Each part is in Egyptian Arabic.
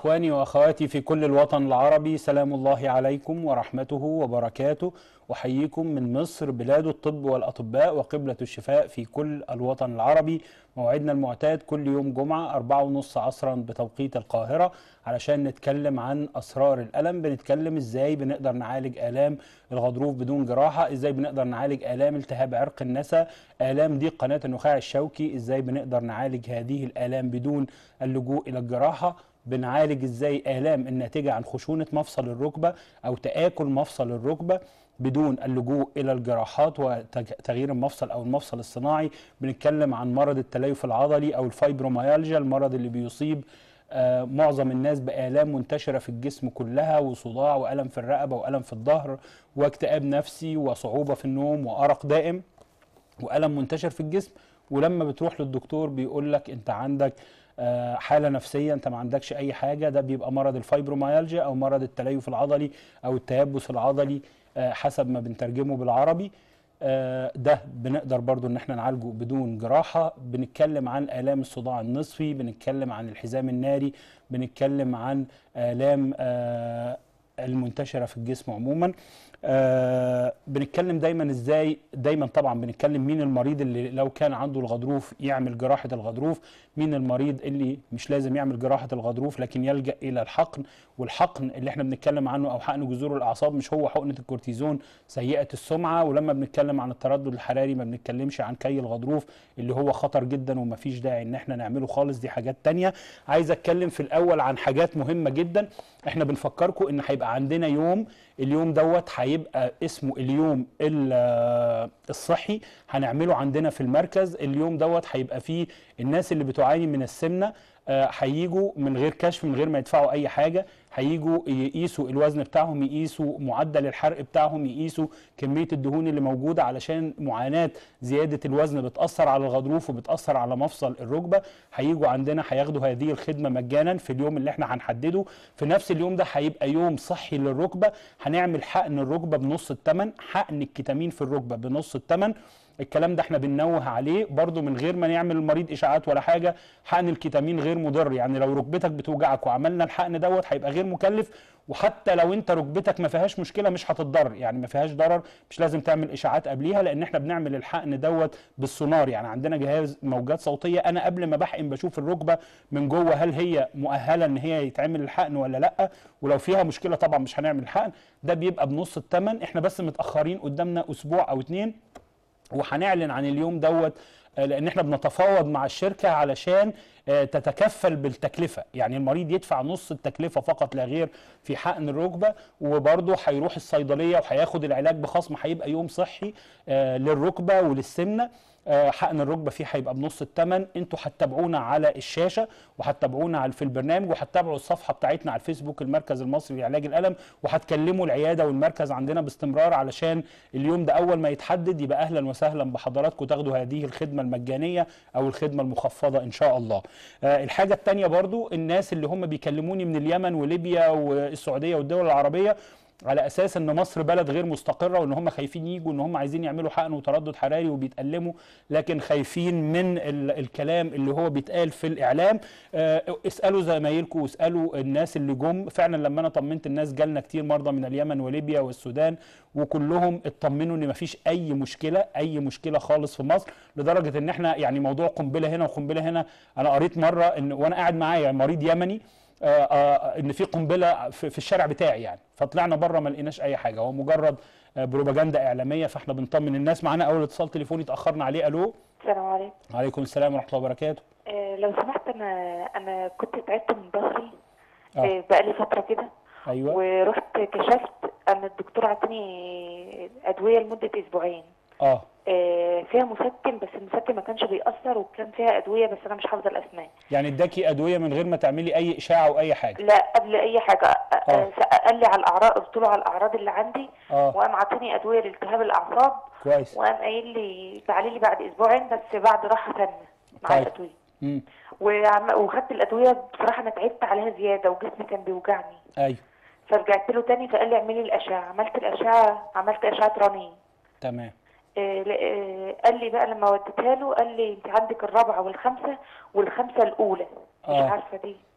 إخواني وأخواتي في كل الوطن العربي سلام الله عليكم ورحمته وبركاته أحييكم من مصر بلاد الطب والأطباء وقبلة الشفاء في كل الوطن العربي موعدنا المعتاد كل يوم جمعة أربعة ونص عصرا بتوقيت القاهرة علشان نتكلم عن أسرار الألم بنتكلم إزاي بنقدر نعالج آلام الغضروف بدون جراحة إزاي بنقدر نعالج آلام التهاب عرق النسا آلام ضيق قناة النخاع الشوكي إزاي بنقدر نعالج هذه الآلام بدون اللجوء إلى الجراحة بنعالج ازاي الام الناتجه عن خشونه مفصل الركبه او تاكل مفصل الركبه بدون اللجوء الى الجراحات وتغيير المفصل او المفصل الصناعي بنتكلم عن مرض التليف العضلي او الفايبروميالجيا المرض اللي بيصيب آه معظم الناس بآلام منتشرة في الجسم كلها وصداع وألم في الرقبة وألم في الظهر واكتئاب نفسي وصعوبة في النوم وأرق دائم وألم منتشر في الجسم ولما بتروح للدكتور بيقول لك أنت عندك آه حاله نفسيه انت ما عندكش اي حاجه ده بيبقى مرض الفايبروميالجيا او مرض التليف العضلي او التيبس العضلي آه حسب ما بنترجمه بالعربي آه ده بنقدر برضو ان احنا نعالجه بدون جراحه بنتكلم عن الام الصداع النصفي بنتكلم عن الحزام الناري بنتكلم عن الام المنتشره في الجسم عموما آه بنتكلم دايما ازاي دايما طبعا بنتكلم مين المريض اللي لو كان عنده الغضروف يعمل جراحه الغضروف مين المريض اللي مش لازم يعمل جراحه الغضروف لكن يلجا الى الحقن والحقن اللي احنا بنتكلم عنه او حقن جذور الاعصاب مش هو حقنه الكورتيزون سيئه السمعه ولما بنتكلم عن التردد الحراري ما بنتكلمش عن كي الغضروف اللي هو خطر جدا ومفيش داعي ان احنا نعمله خالص دي حاجات تانية عايز اتكلم في الاول عن حاجات مهمه جدا احنا بنفكركم ان هيبقى عندنا يوم اليوم دوت هيبقى اسمه اليوم الصحي هنعمله عندنا في المركز اليوم دوت هيبقى فيه الناس اللي بتعاني من السمنه هيجوا من غير كشف من غير ما يدفعوا اي حاجه هيجوا يقيسوا الوزن بتاعهم يقيسوا معدل الحرق بتاعهم يقيسوا كميه الدهون اللي موجوده علشان معاناه زياده الوزن بتاثر على الغضروف وبتاثر على مفصل الركبه هيجوا عندنا هياخدوا هذه الخدمه مجانا في اليوم اللي احنا هنحدده في نفس اليوم ده هيبقى يوم صحي للركبه هنعمل حقن الركبه بنص الثمن حقن الكتامين في الركبه بنص الثمن الكلام ده احنا بننوه عليه برضو من غير ما نعمل المريض اشاعات ولا حاجه حقن الكتامين غير مضر يعني لو ركبتك بتوجعك وعملنا الحقن دوت هيبقى غير مكلف وحتى لو انت ركبتك ما فيهاش مشكله مش هتتضرر يعني ما فيهاش ضرر مش لازم تعمل اشاعات قبليها لان احنا بنعمل الحقن دوت بالسونار يعني عندنا جهاز موجات صوتيه انا قبل ما بحقن بشوف الركبه من جوه هل هي مؤهله ان هي يتعمل الحقن ولا لا ولو فيها مشكله طبعا مش هنعمل الحقن ده بيبقى بنص الثمن احنا بس متاخرين قدامنا اسبوع او اتنين وهنعلن عن اليوم دوت لان احنا بنتفاوض مع الشركه علشان تتكفل بالتكلفه يعني المريض يدفع نص التكلفه فقط لا غير في حقن الركبه وبرضه هيروح الصيدليه وهياخد العلاج بخصم هيبقى يوم صحي للركبه وللسمنه حقن الركبه فيه هيبقى بنص الثمن انتوا هتتابعونا على الشاشه وهتتابعونا على في البرنامج وهتتابعوا الصفحه بتاعتنا على الفيسبوك المركز المصري لعلاج الالم وهتكلموا العياده والمركز عندنا باستمرار علشان اليوم ده اول ما يتحدد يبقى اهلا وسهلا بحضراتكم تاخدوا هذه الخدمه المجانيه او الخدمه المخفضه ان شاء الله. آه الحاجه الثانيه برضو الناس اللي هم بيكلموني من اليمن وليبيا والسعوديه والدول العربيه على اساس ان مصر بلد غير مستقره وان هم خايفين يجوا ان هم عايزين يعملوا حقن وتردد حراري وبيتالموا لكن خايفين من ال الكلام اللي هو بيتقال في الاعلام آه اسالوا زمايلكم واسالوا الناس اللي جم فعلا لما انا طمنت الناس جالنا كتير مرضى من اليمن وليبيا والسودان وكلهم اطمنوا ان مفيش اي مشكله اي مشكله خالص في مصر لدرجه ان احنا يعني موضوع قنبله هنا وقنبله هنا انا قريت مره ان وانا قاعد معايا مريض يمني آآ آآ ان في قنبله في, في الشارع بتاعي يعني فطلعنا بره ما لقيناش اي حاجه هو مجرد بروباجندا اعلاميه فاحنا بنطمن الناس معانا اول اتصال تليفوني اتاخرنا عليه الو السلام عليكم وعليكم السلام ورحمه الله وبركاته آه لو سمحت انا انا كنت تعبت من ظهري آه بقالي فتره كده ايوه ورحت كشفت انا الدكتور عطاني ادويه لمده اسبوعين اه آه فيها مسكن بس المسكن ما كانش بيأثر وكان فيها ادويه بس انا مش حافظه الاسماء يعني اداكي ادويه من غير ما تعملي اي اشاعه او اي حاجه لا قبل اي حاجه آه. آه. قال لي على الاعراض قلت له على الاعراض اللي عندي اه وقام عاطيني ادويه لالتهاب الاعصاب كويس وقام قايل لي تعالي لي بعد اسبوعين بس بعد راحه ثانيه مع طيب. الادويه امم وعم- وخدت الادويه بصراحه انا تعبت عليها زياده وجسمي كان بيوجعني ايوه فرجعت له تاني فقال لي اعملي الاشعه عملت الاشعه عملت اشعه رنين تمام آه، ل- آه، قال لي بقى لما وديتها له قال لي انت عندك الرابعه والخامسه والخامسه الاولى مش آه. عارفه دي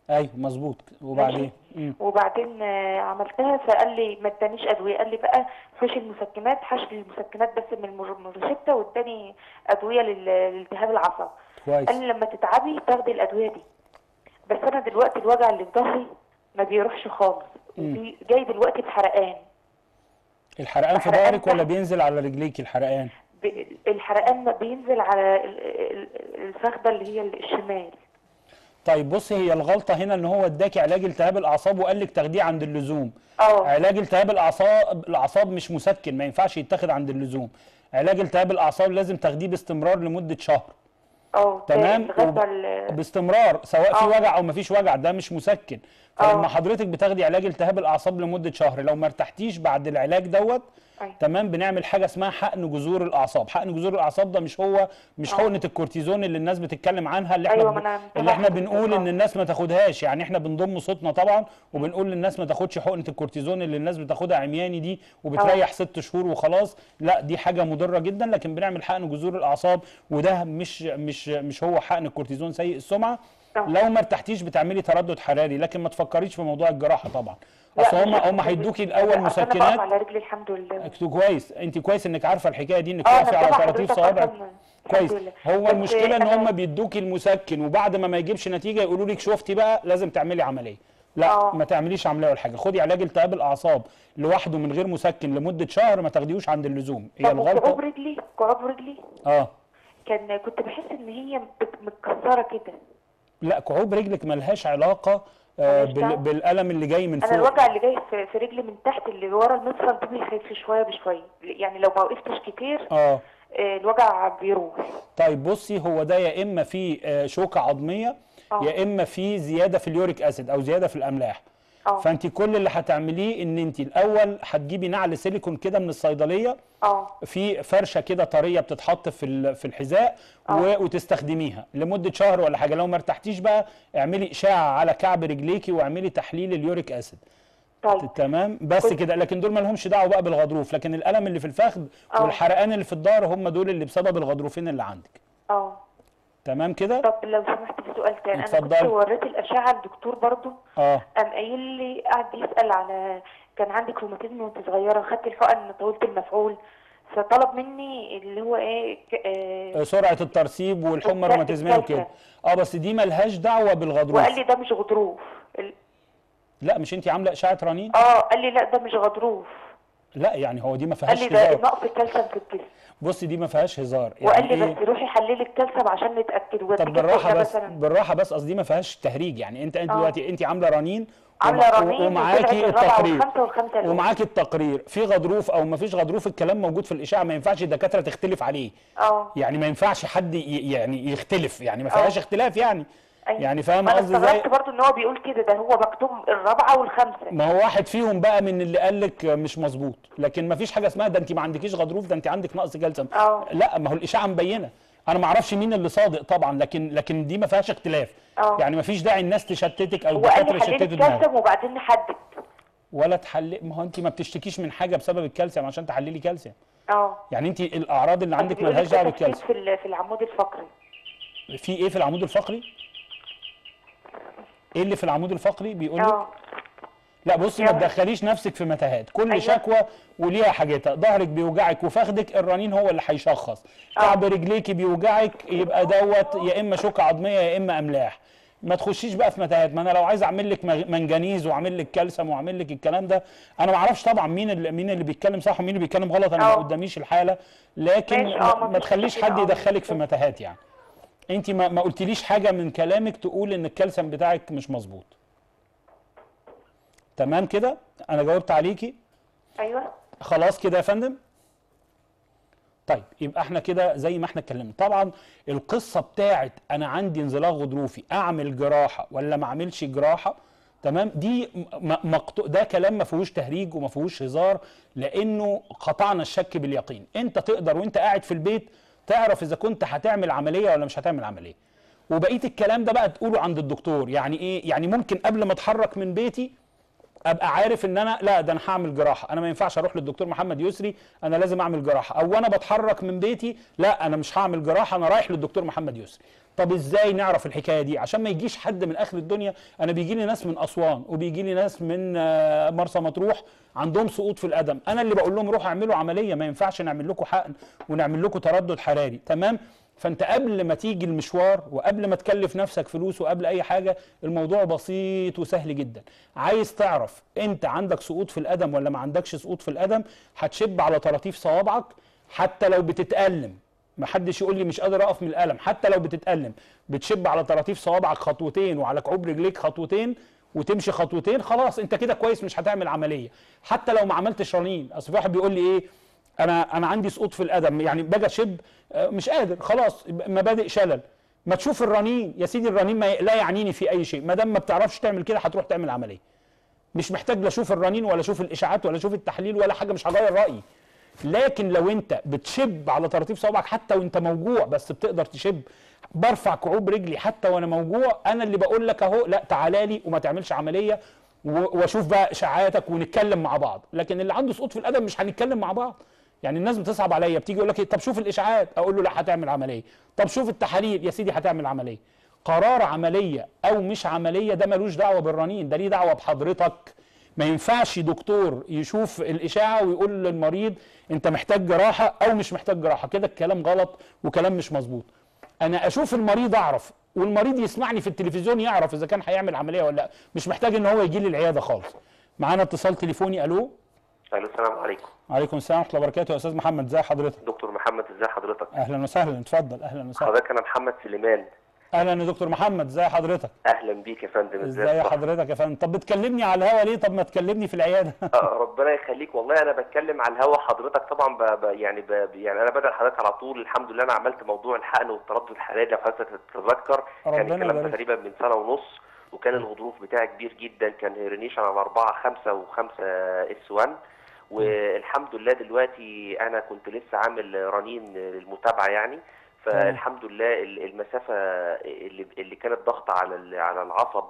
ايوه مظبوط وبعدين مم. وبعدين آه، عملتها فقال لي ما ادانيش ادويه قال لي بقى حوش المسكنات حشر المسكنات بس من المر- من الروشته واداني ادويه لل- لالتهاب العصب كويس قال لي لما تتعبي تاخدي الادويه دي بس انا دلوقتي الوجع اللي في ظهري ما بيروحش خالص وفي- جاي دلوقتي بحرقان الحرقان في الحرقان ظهرك ولا تحت. بينزل على رجليك الحرقان ب- الحرقان ما بينزل على ال- ال- الفخده اللي هي الشمال طيب بص هي الغلطه هنا ان هو اداكي علاج التهاب الاعصاب وقال لك تاخديه عند اللزوم اه علاج التهاب الاعصاب الاعصاب مش مسكن ما ينفعش يتاخد عند اللزوم علاج التهاب الاعصاب لازم تاخديه باستمرار لمده شهر اه تمام لغايه وب- ما ال- باستمرار سواء في آه. وجع او ما فيش وجع ده مش مسكن فلما حضرتك بتاخدي علاج التهاب الاعصاب لمده شهر لو ما ارتحتيش بعد العلاج دوت أيوة. تمام بنعمل حاجه اسمها حقن جذور الاعصاب حقن جذور الاعصاب ده مش هو مش آه. حقنه الكورتيزون اللي الناس بتتكلم عنها اللي احنا أيوة، ب... ما أنا اللي احنا متابعة بنقول آه. ان الناس ما تاخدهاش يعني احنا بنضم صوتنا طبعا وبنقول للناس ما تاخدش حقنه الكورتيزون اللي الناس بتاخدها عمياني دي وبتريح ست شهور وخلاص لا دي حاجه مضره جدا لكن بنعمل حقن جذور الاعصاب وده مش مش مش هو حقن الكورتيزون سيء السمعه آه. لو ما ارتحتيش بتعملي تردد حراري لكن ما تفكريش في موضوع الجراحه طبعا لا، اصل هم مش هم هتفرق. هيدوكي الاول عشان أنا بقف مسكنات على رجلي الحمد لله انت كويس انت كويس انك عارفه الحكايه دي انك اه تقفي انا على متابعة طراطيف حضرتك صوابعك أصلاً. كويس الحمد لله. هو بس المشكله ان أنا- هم بيدوكي المسكن وبعد ما ما يجيبش نتيجه يقولوا لك شفتي بقى لازم تعملي عمليه لا آه. ما تعمليش عمليه ولا حاجه خدي علاج التهاب الاعصاب لوحده من غير مسكن لمده شهر ما تاخديهوش عند اللزوم هي طب وكعوب الغلطه رجلي كعوب رجلي اه كان كنت بحس ان هي بت- متكسره كده لا كعوب رجلك ملهاش علاقه آه ملهاش بال... دعوة؟ بالالم اللي جاي من انا فوق الوجع اللي جاي في, في رجلي من تحت اللي ورا المفصل ده بيخف شويه بشويه يعني لو ما وقفتش كتير اه آه، الوجع بيروح طيب بصي هو ده يا اما في آه، شوكه عظميه آه. يا اما في زياده في اليوريك اسيد او زياده في الاملاح اه فانت كل اللي هتعمليه ان انت الاول هتجيبي نعل سيليكون كده من الصيدليه اه في فرشه كده طريه بتتحط في ال- في الحذاء آه. و- وتستخدميها لمده شهر ولا حاجه لو ما ارتحتيش بقى اعملي اشاعه على كعب رجليكي واعملي تحليل اليوريك اسيد طيب تمام بس كنت- كده لكن دول ما لهمش دعوه بقى بالغضروف لكن الالم اللي في الفخذ آه. والحرقان اللي في الظهر هم دول اللي بسبب الغضروفين اللي عندك اه تمام كده طب لو سمحت في سؤال تاني انا اتفضلي. كنت وريت الاشعه للدكتور برضو اه قام قايل لي قعد يسال على كان عندك روماتيزم وانت صغيره خدت الحقن طولت المفعول فطلب مني اللي هو ايه ك- آه سرعه الترسيب والحمى الت- الروماتيزميه وكده التالتة. اه بس دي ملهاش دعوه بالغضروف وقال لي ده مش غضروف ال- لا مش انت عامله اشعه رنين اه قال لي لا ده مش غضروف لا يعني هو دي ما قال فيهاش لي ده هزار نقص كالسيوم في الجسم بصي دي ما فيهاش هزار وقال لي إيه؟ بس روحي حللي الكالسيوم عشان نتاكد طب والنتيجة بالراحه ده بس مثلا بالراحه بس قصدي ما فيهاش تهريج يعني انت انت آه. دلوقتي انت عامله رنين عامله ومع- رنين ومعاكي وطلعت الرابعه التقرير والخامسه والخامسه الأولى. ومعاكي التقرير في غضروف او ما فيش غضروف الكلام موجود في الاشعه ما ينفعش الدكاتره تختلف عليه اه يعني ما ينفعش حد ي- يعني يختلف يعني ما فيهاش آه. اختلاف يعني أيوة. يعني فاهم ما انا قصدي ازاي استغربت برضو ان هو بيقول كده ده هو مكتوب الرابعه والخامسه ما هو واحد فيهم بقى من اللي قال لك مش مظبوط لكن ما فيش حاجه اسمها ده انت ما عندكيش غضروف ده انت عندك نقص كالسيوم اه. لا ما هو الاشعه مبينه انا ما اعرفش مين اللي صادق طبعا لكن لكن دي ما فيهاش اختلاف اه. يعني ما فيش داعي الناس تشتتك او هو قال الدكاتره لي حللي يشتتوا دماغك الكالسيوم وبعدين نحدد ولا تحلل ما هو انت ما بتشتكيش من حاجه بسبب الكالسيوم عشان تحللي كالسيوم اه يعني انت الاعراض اللي عندك بيقول مالهاش لك دعوه ده تشتيت بالكالسيوم في ال- في العمود الفقري في ايه في العمود الفقري ايه اللي في العمود الفقري بيقول لك اه لا بصي ما يلا. تدخليش نفسك في متاهات كل أيوة. شكوى وليها حاجتها ظهرك بيوجعك وفخدك الرنين هو اللي هيشخص كعب رجليكي بيوجعك يبقى دوت يا اما شوكه عظميه يا اما املاح ما تخشيش بقى في متاهات ما انا لو عايز اعمل لك مغ- منجنيز واعمل لك كالسيوم واعمل لك الكلام ده انا ما اعرفش طبعا مين اللي مين اللي بيتكلم صح ومين اللي بيتكلم غلط انا ما اه. قداميش الحاله لكن ماشي، اه، ما, ما ما فيش تخليش مشكلة، حد اه. يدخلك في متاهات يعني انت ما, ما قلتليش حاجه من كلامك تقول ان الكالسيوم بتاعك مش مظبوط تمام كده انا جاوبت عليكي ايوه خلاص كده يا فندم طيب يبقى احنا كده زي ما احنا اتكلمنا طبعا القصه بتاعت انا عندي انزلاق غضروفي اعمل جراحه ولا ما اعملش جراحه تمام دي م- مقطو... ده كلام ما فيهوش تهريج وما فيهوش هزار لانه قطعنا الشك باليقين انت تقدر وانت قاعد في البيت تعرف اذا كنت هتعمل عمليه ولا مش هتعمل عمليه وبقيه الكلام ده بقى تقوله عند الدكتور يعني ايه يعني ممكن قبل ما اتحرك من بيتي ابقى عارف ان انا لا ده انا هعمل جراحه انا ما ينفعش اروح للدكتور محمد يسري انا لازم اعمل جراحه او انا بتحرك من بيتي لا انا مش هعمل جراحه انا رايح للدكتور محمد يسري طب ازاي نعرف الحكايه دي عشان ما يجيش حد من اخر الدنيا انا بيجي لي ناس من اسوان وبيجي لي ناس من آه، مرسى مطروح عندهم سقوط في القدم انا اللي بقول لهم روحوا اعملوا عمليه ما ينفعش نعمل لكم حقن ونعمل لكم تردد حراري تمام فانت قبل ما تيجي المشوار وقبل ما تكلف نفسك فلوس وقبل اي حاجه الموضوع بسيط وسهل جدا عايز تعرف انت عندك سقوط في القدم ولا ما عندكش سقوط في القدم هتشب على طراطيف صوابعك حتى لو بتتألم ما حدش يقول لي مش قادر اقف من الالم حتى لو بتتألم بتشب على طراطيف صوابعك خطوتين وعلى كعوب رجليك خطوتين وتمشي خطوتين خلاص انت كده كويس مش هتعمل عمليه حتى لو ما عملتش رنين اصل في واحد بيقول لي ايه انا انا عندي سقوط في القدم يعني باجي اشب آه، مش قادر خلاص مبادئ شلل ما تشوف الرنين يا سيدي الرنين ما لا يعنيني في اي شيء ما دام ما بتعرفش تعمل كده هتروح تعمل عمليه مش محتاج لا اشوف الرنين ولا اشوف الاشاعات ولا اشوف التحليل ولا حاجه مش هغير رايي لكن لو انت بتشب على طراطيف صوابعك حتى وانت موجوع بس بتقدر تشب برفع كعوب رجلي حتى وانا موجوع انا اللي بقول لك اهو لا تعالى لي وما تعملش عمليه و- واشوف بقى اشاعاتك ونتكلم مع بعض لكن اللي عنده سقوط في القدم مش هنتكلم مع بعض يعني الناس بتصعب عليا بتيجي يقول لك إيه، طب شوف الاشاعات اقول له لا هتعمل عمليه طب شوف التحاليل يا سيدي هتعمل عمليه قرار عمليه او مش عمليه ده ملوش دعوه بالرنين ده ليه دعوه بحضرتك ما ينفعش دكتور يشوف الاشاعه ويقول للمريض انت محتاج جراحه او مش محتاج جراحه كده الكلام غلط وكلام مش مظبوط انا اشوف المريض اعرف والمريض يسمعني في التلفزيون يعرف اذا كان هيعمل عمليه ولا لا مش محتاج ان هو يجي لي العياده خالص معانا اتصال تليفوني الو الو السلام عليكم عليكم السلام ورحمه الله وبركاته يا استاذ محمد ازي حضرتك دكتور محمد ازي حضرتك اهلا وسهلا اتفضل اهلا وسهلا حضرتك انا محمد سليمان اهلا يا دكتور محمد ازي حضرتك اهلا بيك يا فندم ازاي صح؟ حضرتك يا فندم طب بتكلمني على الهوا ليه طب ما تكلمني في العياده آه، ربنا يخليك والله انا بتكلم على الهوا حضرتك طبعا ب... ب... يعني ب... يعني انا بدل حضرتك على طول الحمد لله انا عملت موضوع الحقن والتردد الحراري لو حضرتك تتذكر كان ربنا الكلام ده يبارك. تقريبا من سنه ونص وكان الغضروف بتاعي كبير جدا كان هيرنيشن على 4 5 و5 اس 1 والحمد لله دلوقتي انا كنت لسه عامل رنين للمتابعه يعني فالحمد لله ال- المسافه اللي اللي كانت ضغط على ال- على العصب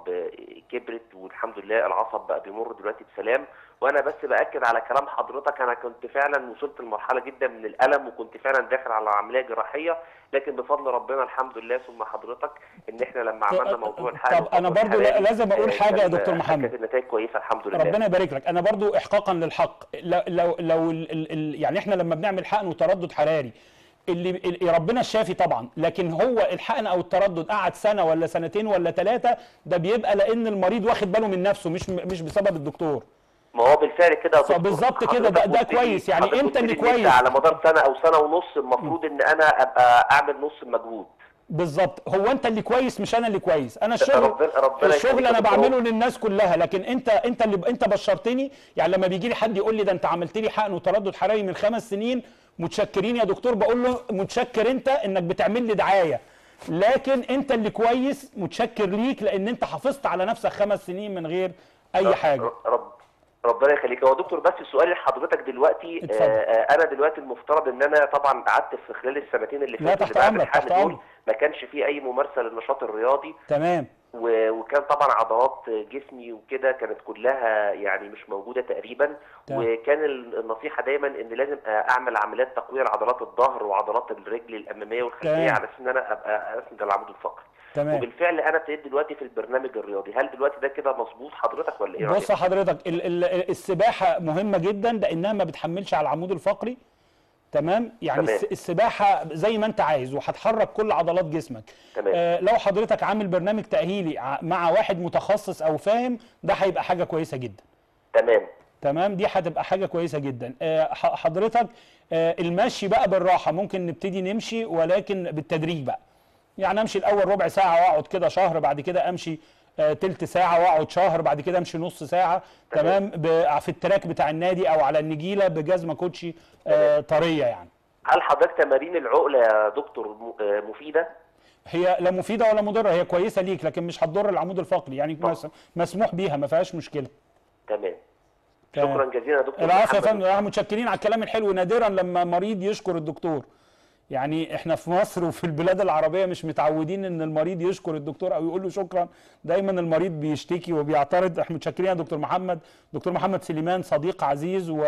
كبرت والحمد لله العصب بقى بيمر دلوقتي بسلام وانا بس باكد على كلام حضرتك انا كنت فعلا وصلت لمرحله جدا من الالم وكنت فعلا داخل على عمليه جراحيه لكن بفضل ربنا الحمد لله ثم حضرتك ان احنا لما عملنا موضوع الحقن طب أنا والتردد برضو الحراري، لازم أقول آه، حاجة يا كان- دكتور محمد. كانت النتائج كويسه الحمد لله ربنا يبارك لك انا برضو احقاقا للحق لو لو, لو ال ال ال يعني احنا لما بنعمل حقن وتردد حراري اللي ال- ربنا الشافي طبعا لكن هو الحقن او التردد قعد سنه ولا سنتين ولا ثلاثه ده بيبقى لان المريض واخد باله من نفسه مش مش بسبب الدكتور ما هو بالفعل كده يا دكتور. فبالظبط كده، ده- حضرتك ده قلت لي- كويس. يعني حضرتك أنت قلت اللي لي إن أنت كويس. على مدار سنه او سنه ونص المفروض ان انا ابقى اعمل نص المجهود بالظبط هو انت اللي كويس مش انا اللي كويس انا الشغل ربنا- ربنا الشغل يخليك انا يا دكتور. بعمله للناس كلها لكن انت انت اللي انت بشرتني يعني لما بيجي لي حد يقول لي ده انت عملت لي حقن وتردد حراري من خمس سنين متشكرين يا دكتور بقول له متشكر انت انك بتعمل لي دعايه لكن انت اللي كويس متشكر ليك لان انت حافظت على نفسك خمس سنين من غير اي حاجه رب ربنا يخليك هو دكتور بس السؤال لحضرتك دلوقتي اتفضل. آه آه، انا دلوقتي المفترض ان انا طبعا قعدت في خلال السنتين اللي لا، فاتوا تحت اللي بعد أمرك، الحقن تحت دول أمرك. ما كانش فيه اي ممارسه للنشاط الرياضي تمام و- وكان طبعا عضلات جسمي وكده كانت كلها يعني مش موجوده تقريبا تمام. وكان ال- النصيحه دايما ان لازم اعمل عمليات تقويه لعضلات الظهر وعضلات الرجل الاماميه والخلفيه تمام. على اساس ان انا ابقى اسند العمود الفقري تمام وبالفعل انا ابتديت دلوقتي في البرنامج الرياضي هل دلوقتي ده كده مظبوط حضرتك ولا ايه بص رأيك؟ حضرتك ال ال السباحه مهمه جدا لانها ما بتحملش على العمود الفقري تمام يعني تمام. الس- السباحه زي ما انت عايز وهتحرك كل عضلات جسمك تمام. آه لو حضرتك عامل برنامج تاهيلي ع- مع واحد متخصص او فاهم ده هيبقى حاجه كويسه جدا تمام تمام دي هتبقى حاجه كويسه جدا آه، ح- حضرتك آه، المشي بقى بالراحه ممكن نبتدي نمشي ولكن بالتدريج بقى يعني امشي الاول ربع ساعه واقعد كده شهر بعد كده امشي آه، تلت ساعه واقعد شهر بعد كده امشي نص ساعه تمام ب- في التراك بتاع النادي او على النجيله بجزمه كوتشي آه، طريه يعني هل حضرتك تمارين العقله يا دكتور م- آه، مفيده؟ هي لا مفيده ولا مضره هي كويسه ليك لكن مش هتضر العمود الفقري يعني مس- مسموح بيها ما فيهاش مشكله تمام تمام. شكرا جزيلا يا دكتور العفو يا محمد. فندم احنا متشكرين على الكلام الحلو نادرا لما مريض يشكر الدكتور يعني احنا في مصر وفي البلاد العربيه مش متعودين ان المريض يشكر الدكتور او يقول له شكرا دايما المريض بيشتكي وبيعترض احنا متشكرين يا دكتور محمد دكتور محمد سليمان صديق عزيز و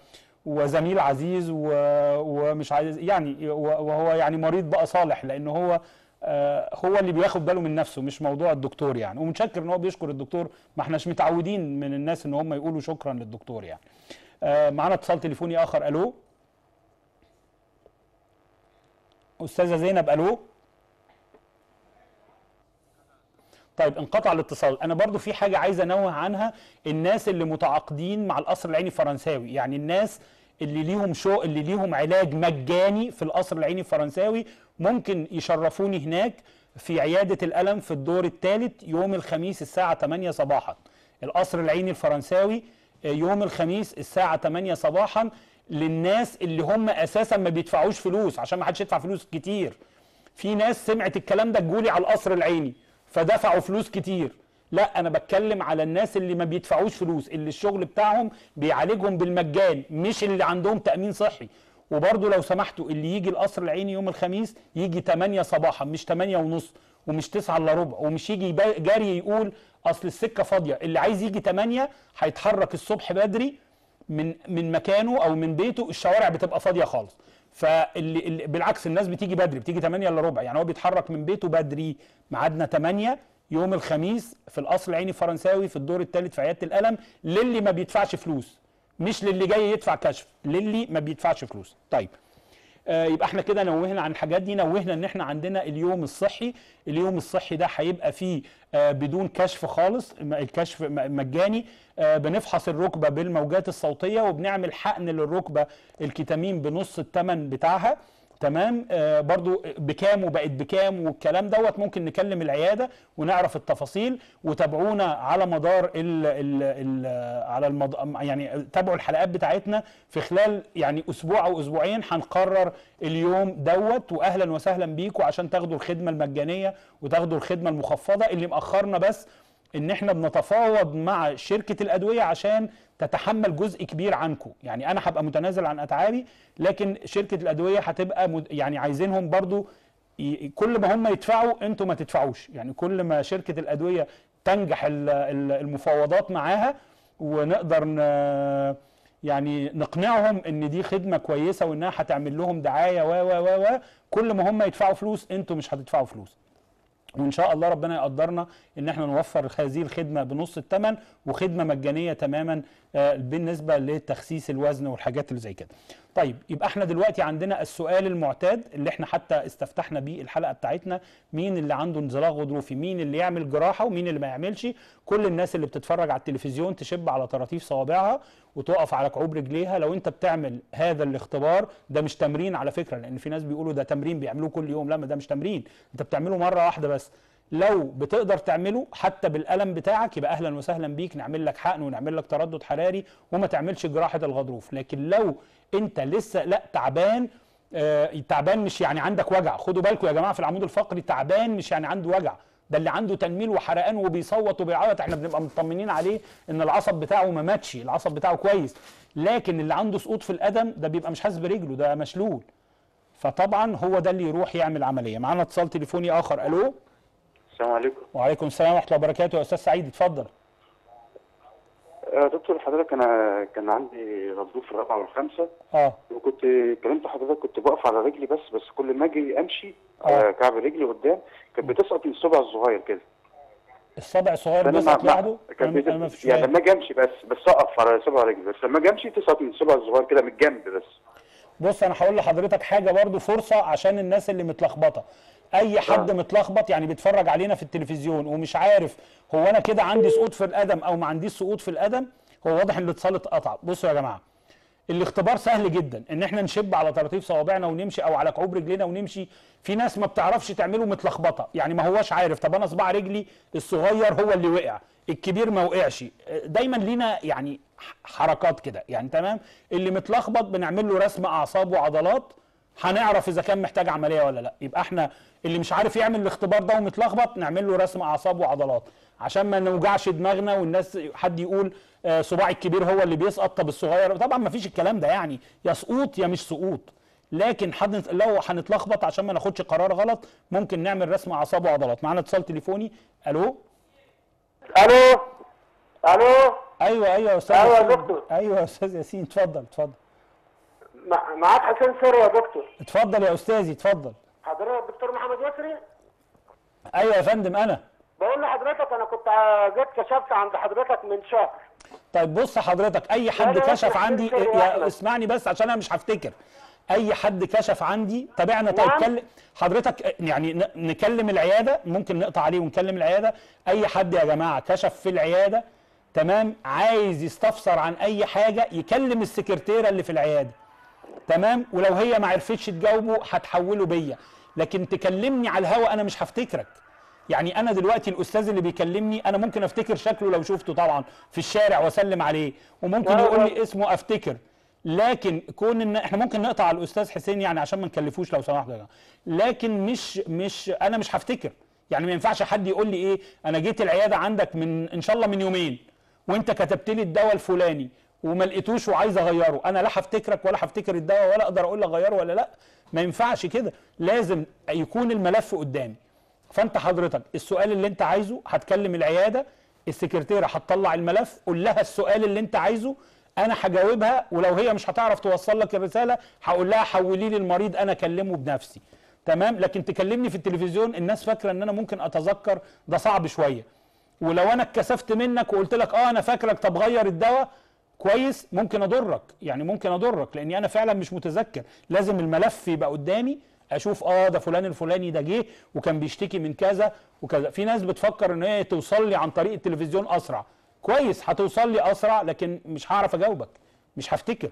وزميل عزيز و... ومش عايز يعني و- وهو يعني مريض بقى صالح لان هو آه، هو اللي بياخد باله من نفسه مش موضوع الدكتور يعني ومتشكر ان هو بيشكر الدكتور ما احناش متعودين من الناس ان هم يقولوا شكرا للدكتور يعني آه، معانا اتصال تليفوني اخر الو استاذه زينب الو طيب انقطع الاتصال انا برضو في حاجه عايز انوه عنها الناس اللي متعاقدين مع القصر العيني الفرنساوي يعني الناس اللي ليهم شو اللي ليهم علاج مجاني في القصر العيني الفرنساوي ممكن يشرفوني هناك في عياده الالم في الدور الثالث يوم الخميس الساعه 8 صباحا القصر العيني الفرنساوي آه، يوم الخميس الساعه 8 صباحا للناس اللي هم اساسا ما بيدفعوش فلوس عشان ما حدش يدفع فلوس كتير في ناس سمعت الكلام ده تجولي على القصر العيني فدفعوا فلوس كتير لا انا بتكلم على الناس اللي ما بيدفعوش فلوس اللي الشغل بتاعهم بيعالجهم بالمجان مش اللي عندهم تامين صحي وبرضه لو سمحتوا اللي يجي القصر العيني يوم الخميس يجي 8 صباحا مش 8 ونص ومش 9 الا ربع ومش يجي يبا- جاري يقول اصل السكه فاضيه اللي عايز يجي 8 هيتحرك الصبح بدري من من مكانه او من بيته الشوارع بتبقى فاضيه خالص فاللي اللي بالعكس الناس بتيجي بدري بتيجي 8 الا ربع يعني هو بيتحرك من بيته بدري ميعادنا 8 يوم الخميس في القصر العيني الفرنساوي في الدور الثالث في عياده الالم للي ما بيدفعش فلوس مش للي جاي يدفع كشف للي ما بيدفعش فلوس طيب آه، يبقى احنا كده نوهنا عن الحاجات دي نوهنا ان احنا عندنا اليوم الصحي اليوم الصحي ده هيبقى فيه آه، بدون كشف خالص م- الكشف م- مجاني آه، بنفحص الركبه بالموجات الصوتيه وبنعمل حقن للركبه الكتامين بنص الثمن بتاعها تمام آه برضو بكام وبقت بكام والكلام دوت ممكن نكلم العياده ونعرف التفاصيل وتابعونا على مدار ال ال ال على المض... يعني تابعوا الحلقات بتاعتنا في خلال يعني اسبوع او اسبوعين هنقرر اليوم دوت واهلا وسهلا بيكم عشان تاخدوا الخدمه المجانيه وتاخدوا الخدمه المخفضه اللي مأخرنا بس ان احنا بنتفاوض مع شركه الادويه عشان تتحمل جزء كبير عنكم يعني انا هبقى متنازل عن اتعابي لكن شركه الادويه هتبقى مد... يعني عايزينهم برضو ي... كل ما هم يدفعوا انتوا ما تدفعوش يعني كل ما شركه الادويه تنجح ال- ال- المفاوضات معاها ونقدر ن... يعني نقنعهم ان دي خدمه كويسه وانها هتعمل لهم دعايه و و و و كل ما هم يدفعوا فلوس انتوا مش هتدفعوا فلوس وان شاء الله ربنا يقدرنا ان احنا نوفر هذه الخدمه بنص الثمن وخدمه مجانيه تماما آه، بالنسبه لتخسيس الوزن والحاجات اللي زي كده. طيب يبقى احنا دلوقتي عندنا السؤال المعتاد اللي احنا حتى استفتحنا بيه الحلقه بتاعتنا مين اللي عنده انزلاق غضروفي مين اللي يعمل جراحه ومين اللي ما يعملش كل الناس اللي بتتفرج على التلفزيون تشب على طراطيف صوابعها وتقف على كعوب رجليها لو انت بتعمل هذا الاختبار ده مش تمرين على فكره لان في ناس بيقولوا ده تمرين بيعملوه كل يوم لا ما ده مش تمرين انت بتعمله مره واحده بس لو بتقدر تعمله حتى بالقلم بتاعك يبقى اهلا وسهلا بيك نعمل لك حقن ونعمل لك تردد حراري وما تعملش جراحه الغضروف لكن لو انت لسه لا تعبان آه تعبان مش يعني عندك وجع خدوا بالكم يا جماعه في العمود الفقري تعبان مش يعني عنده وجع ده اللي عنده تنميل وحرقان وبيصوت وبيعيط احنا بنبقى مطمنين عليه ان العصب بتاعه ما ماتش العصب بتاعه كويس لكن اللي عنده سقوط في القدم ده بيبقى مش حاسس برجله ده مشلول فطبعا هو ده اللي يروح يعمل عمليه معانا اتصال تليفوني اخر الو السلام عليكم وعليكم السلام ورحمه الله وبركاته يا استاذ سعيد اتفضل آه دكتور حضرتك انا كان عندي غضروف في الرابعه والخامسه اه وكنت كلمت حضرتك كنت بقف على رجلي بس بس كل ما اجي امشي آه. على كعب رجلي قدام كانت بتسقط من الصبع الصغير كده الصبع الصغير فأنا بيسقط مع- لوحده كانت أنا- بت- أنا ما فيش يعني فاهم. لما اجي امشي بس بس اقف على صبع رجلي بس لما اجي امشي تسقط من الصبع الصغير كده من الجنب بس بص انا هقول لحضرتك حاجه برضو فرصه عشان الناس اللي متلخبطه اي حد آه. متلخبط يعني بيتفرج علينا في التلفزيون ومش عارف هو انا كده عندي سقوط في القدم او ما عنديش سقوط في القدم هو واضح ان الاتصال اتقطع بصوا يا جماعه الاختبار سهل جدا ان احنا نشب على طراطيف صوابعنا ونمشي او على كعوب رجلينا ونمشي في ناس ما بتعرفش تعمله متلخبطه يعني ما هوش عارف طب انا صباع رجلي الصغير هو اللي وقع الكبير ما وقعش دايما لينا يعني ح- حركات كده يعني تمام اللي متلخبط بنعمل له رسم اعصاب وعضلات هنعرف اذا كان محتاج عمليه ولا لا يبقى احنا اللي مش عارف يعمل الاختبار ده ومتلخبط نعمل له رسم اعصاب وعضلات عشان ما نوجعش دماغنا والناس حد يقول آه، صباعي الكبير هو اللي بيسقط طب الصغير طبعا ما فيش الكلام ده يعني يا سقوط يا مش سقوط لكن حد لو هنتلخبط عشان ما ناخدش قرار غلط ممكن نعمل رسم اعصاب وعضلات معانا اتصال تليفوني الو الو الو ايوه ايوه يا استاذ أيوة يا ياسين. دكتور. ايوه يا استاذ ياسين اتفضل اتفضل مع- معاك حسين ثروه يا دكتور اتفضل يا استاذي اتفضل حضرتك الدكتور محمد يسري ايوه يا فندم انا بقول لحضرتك انا كنت ع- جيت كشفت عند حضرتك من شهر طيب بص حضرتك اي حد لا، لا، كشف لا، عندي لا، لا، يا لا. اسمعني بس عشان انا مش هفتكر اي حد كشف عندي تابعنا طيب نعم. كلم حضرتك يعني ن- نكلم العياده ممكن نقطع عليه ونكلم العياده اي حد يا جماعه كشف في العياده تمام عايز يستفسر عن اي حاجه يكلم السكرتيره اللي في العياده تمام ولو هي ما عرفتش تجاوبه هتحوله بيا لكن تكلمني على الهوا انا مش هفتكرك يعني انا دلوقتي الاستاذ اللي بيكلمني انا ممكن افتكر شكله لو شفته طبعا في الشارع واسلم عليه وممكن لا، يقول لا. لي اسمه افتكر لكن كون ان احنا ممكن نقطع على الاستاذ حسين يعني عشان ما نكلفوش لو سمحت يا جماعه لكن مش مش انا مش هفتكر يعني ما ينفعش حد يقول لي ايه انا جيت العياده عندك من ان شاء الله من يومين وانت كتبت لي الدواء الفلاني وما لقيتوش وعايز اغيره انا لا هفتكرك ولا هفتكر الدواء ولا اقدر اقول لك غيره ولا لا ما ينفعش كده لازم يكون الملف قدامي فانت حضرتك السؤال اللي انت عايزه هتكلم العياده السكرتيره هتطلع الملف قول لها السؤال اللي انت عايزه انا هجاوبها ولو هي مش هتعرف توصل لك الرساله هقول لها حولي لي المريض انا اكلمه بنفسي تمام لكن تكلمني في التلفزيون الناس فاكره ان انا ممكن اتذكر ده صعب شويه ولو انا اتكسفت منك وقلت لك اه انا فاكرك طب غير الدواء كويس ممكن اضرك يعني ممكن اضرك لاني انا فعلا مش متذكر لازم الملف يبقى قدامي اشوف اه ده فلان الفلاني ده جه وكان بيشتكي من كذا وكذا في ناس بتفكر ان هي توصل لي عن طريق التلفزيون اسرع كويس هتوصل لي اسرع لكن مش هعرف اجاوبك مش هفتكر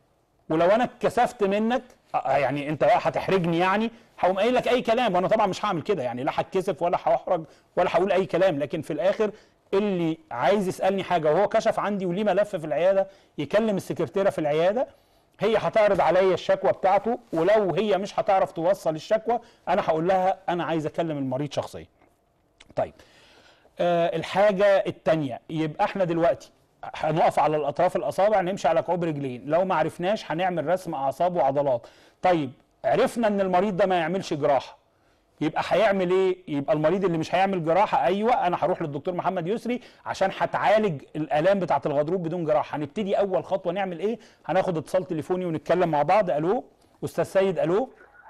ولو انا اتكسفت منك آه، يعني انت بقى هتحرجني يعني هقوم قايل لك اي كلام وانا طبعا مش هعمل كده يعني لا هتكسف ولا هحرج ولا هقول اي كلام لكن في الاخر اللي عايز يسالني حاجه وهو كشف عندي وليه ملف في العياده يكلم السكرتيره في العياده هي هتعرض عليا الشكوى بتاعته ولو هي مش هتعرف توصل الشكوى انا هقول لها انا عايز اكلم المريض شخصيا طيب آه الحاجة التانية يبقى احنا دلوقتي هنقف على الاطراف الاصابع نمشي على كعوب رجلين لو ما عرفناش هنعمل رسم اعصاب وعضلات طيب عرفنا ان المريض ده ما يعملش جراحة يبقى هيعمل ايه يبقى المريض اللي مش هيعمل جراحة ايوه انا هروح للدكتور محمد يسري عشان هتعالج الالام بتاعة الغضروف بدون جراحة هنبتدي اول خطوة نعمل ايه هناخد اتصال تليفوني ونتكلم مع بعض الو استاذ سيد الو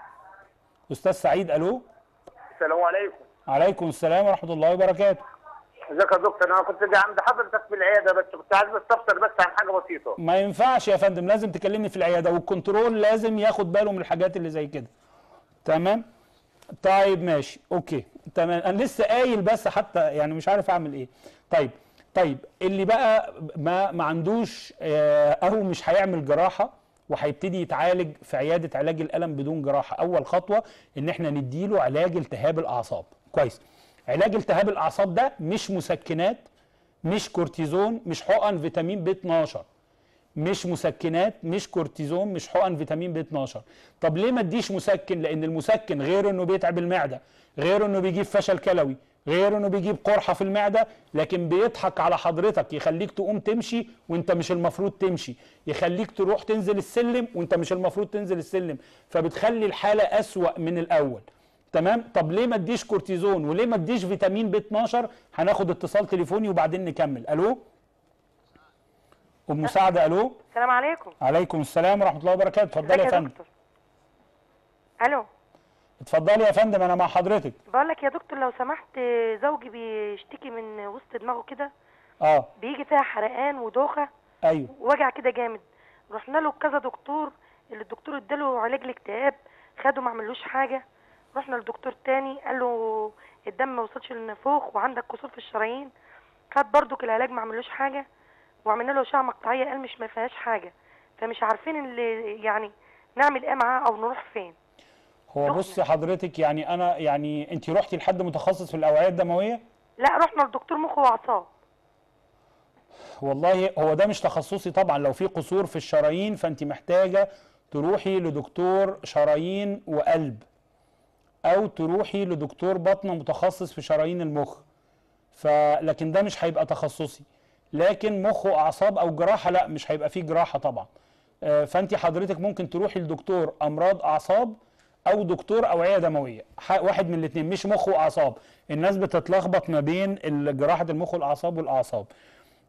استاذ سعيد الو السلام عليكم عليكم السلام ورحمة الله وبركاته ازيك يا دكتور انا كنت جاي عند حضرتك في العياده بس كنت عايز استفسر بس عن حاجه بسيطه ما ينفعش يا فندم لازم تكلمني في العياده والكنترول لازم ياخد باله من الحاجات اللي زي كده تمام طيب ماشي اوكي تمام انا لسه قايل بس حتى يعني مش عارف اعمل ايه طيب طيب اللي بقى ما ما عندوش آه، او مش هيعمل جراحه وهيبتدي يتعالج في عياده علاج الالم بدون جراحه اول خطوه ان احنا نديله علاج التهاب الاعصاب كويس علاج التهاب الاعصاب ده مش مسكنات مش كورتيزون مش حقن فيتامين ب 12 مش مسكنات مش كورتيزون مش حقن فيتامين ب 12 طب ليه ما اديش مسكن لان المسكن غير انه بيتعب المعده غير انه بيجيب فشل كلوي غير انه بيجيب قرحه في المعده لكن بيضحك على حضرتك يخليك تقوم تمشي وانت مش المفروض تمشي يخليك تروح تنزل السلم وانت مش المفروض تنزل السلم فبتخلي الحاله اسوأ من الاول تمام طب ليه ما اديش كورتيزون وليه ما اديش فيتامين ب 12 هناخد اتصال تليفوني وبعدين نكمل الو ام مساعده الو السلام عليكم عليكم السلام ورحمه الله وبركاته اتفضلي ازيك يا يا فندم دكتور الو اتفضلي يا فندم انا مع حضرتك بقول لك يا دكتور لو سمحت زوجي بيشتكي من وسط دماغه كده اه بيجي فيها حرقان ودوخه ايوه ووجع كده جامد رحنا له كذا دكتور اللي الدكتور اداله علاج الاكتئاب خده ما عملوش حاجه رحنا لدكتور تاني قال له الدم ما وصلش للنافوخ وعندك كسور في الشرايين خد برضك العلاج ما عملوش حاجه وعملنا له اشعه مقطعيه قال مش ما فيهاش حاجه فمش عارفين اللي يعني نعمل ايه معاه او نروح فين هو دكتور. بصي حضرتك يعني انا يعني انت رحتي لحد متخصص في الاوعيه الدمويه لا رحنا لدكتور مخ واعصاب والله هو ده مش تخصصي طبعا لو في قصور في الشرايين فانت محتاجه تروحي لدكتور شرايين وقلب او تروحي لدكتور بطنه متخصص في شرايين المخ فلكن ده مش هيبقى تخصصي لكن مخ واعصاب او جراحه لا مش هيبقى فيه جراحه طبعا آه، فانت حضرتك ممكن تروحي لدكتور امراض اعصاب او دكتور اوعيه دمويه ح- واحد من الاثنين مش مخ واعصاب الناس بتتلخبط ما بين ال- جراحه المخ والاعصاب والاعصاب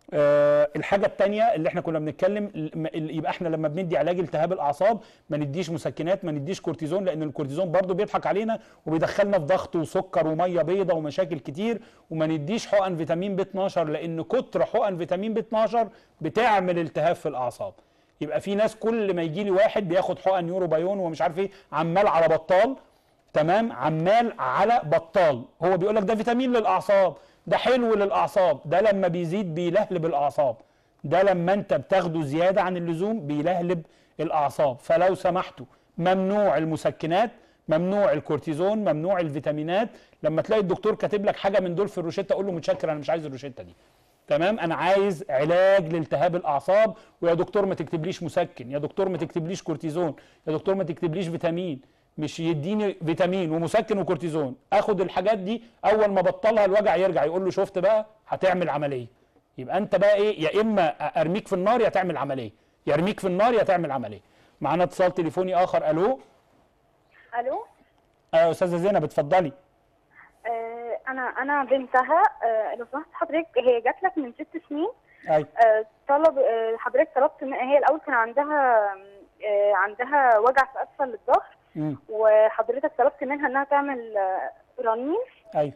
آه، الحاجه الثانيه اللي احنا كنا بنتكلم ال- ال- يبقى احنا لما بندي علاج التهاب الاعصاب ما نديش مسكنات ما نديش كورتيزون لان الكورتيزون برضو بيضحك علينا وبيدخلنا في ضغط وسكر وميه بيضاء ومشاكل كتير وما نديش حقن فيتامين ب 12 لان كتر حقن فيتامين ب 12 بتعمل التهاب في الاعصاب يبقى في ناس كل ما يجي لي واحد بياخد حقن يورو بايون ومش عارف ايه عمال على بطال تمام عمال على بطال هو بيقول لك ده فيتامين للاعصاب ده حلو للاعصاب ده لما بيزيد بيلهلب الاعصاب ده لما انت بتاخده زياده عن اللزوم بيلهلب الاعصاب فلو سمحتوا ممنوع المسكنات ممنوع الكورتيزون ممنوع الفيتامينات لما تلاقي الدكتور كاتب لك حاجه من دول في الروشته قول له متشكر انا مش عايز الروشته دي تمام انا عايز علاج لالتهاب الاعصاب ويا دكتور ما تكتبليش مسكن يا دكتور ما تكتبليش كورتيزون يا دكتور ما تكتبليش فيتامين مش يديني فيتامين ومسكن وكورتيزون اخد الحاجات دي اول ما بطلها الوجع يرجع يقول له شفت بقى هتعمل عمليه يبقى انت بقى ايه يا اما ارميك في النار يا تعمل عمليه يا ارميك في النار يا تعمل عمليه معانا اتصال تليفوني اخر الو الو آه استاذه زينب اتفضلي آه انا انا بنتها آه لو سمحت حضرتك هي جات لك من ست سنين ايوه آه طلب آه حضرتك طلبت من هي الاول كان عندها آه عندها وجع في اسفل الظهر مم. وحضرتك طلبت منها انها تعمل آه رنين ايوه